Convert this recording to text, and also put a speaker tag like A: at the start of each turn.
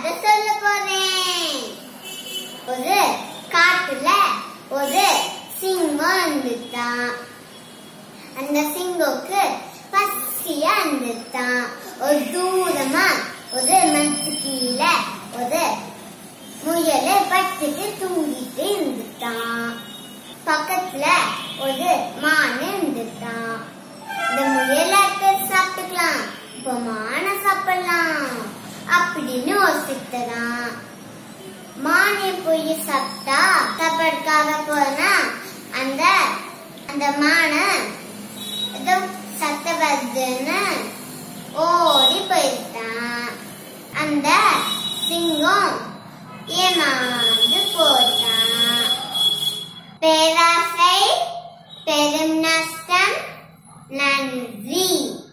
A: கதை சொல்ல போறேன் ஒரு காட்டுல ஒரு சிங்கம் இருந்துட்டான் அந்த சிங்கோக்கு பசியா இருந்துட்டான் ஒரு தூரமா ஒரு மரத்து கீழே ஒரு முயல படுத்துட்டு தூங்கிட்டு இருந்துட்டான் பக்கத்துல ஒரு மான் இருந்துட்டான் இந்த முயலாட்ட சாப்பிட்டுக்கலாம் இப்போ மானை சாப்பிடலாம் அப்படின்னு யோசித்ததான் மானை போய் சாப்பிட்டா சாப்பாடுக்காக போனா அந்த அந்த மானை ஏதோ சத்த வருதுன்னு ஓடி போயிட்டான் அந்த சிங்கம் ஏமாந்து போட்டான் பேராசை பெரும் நஷ்டம் நன்றி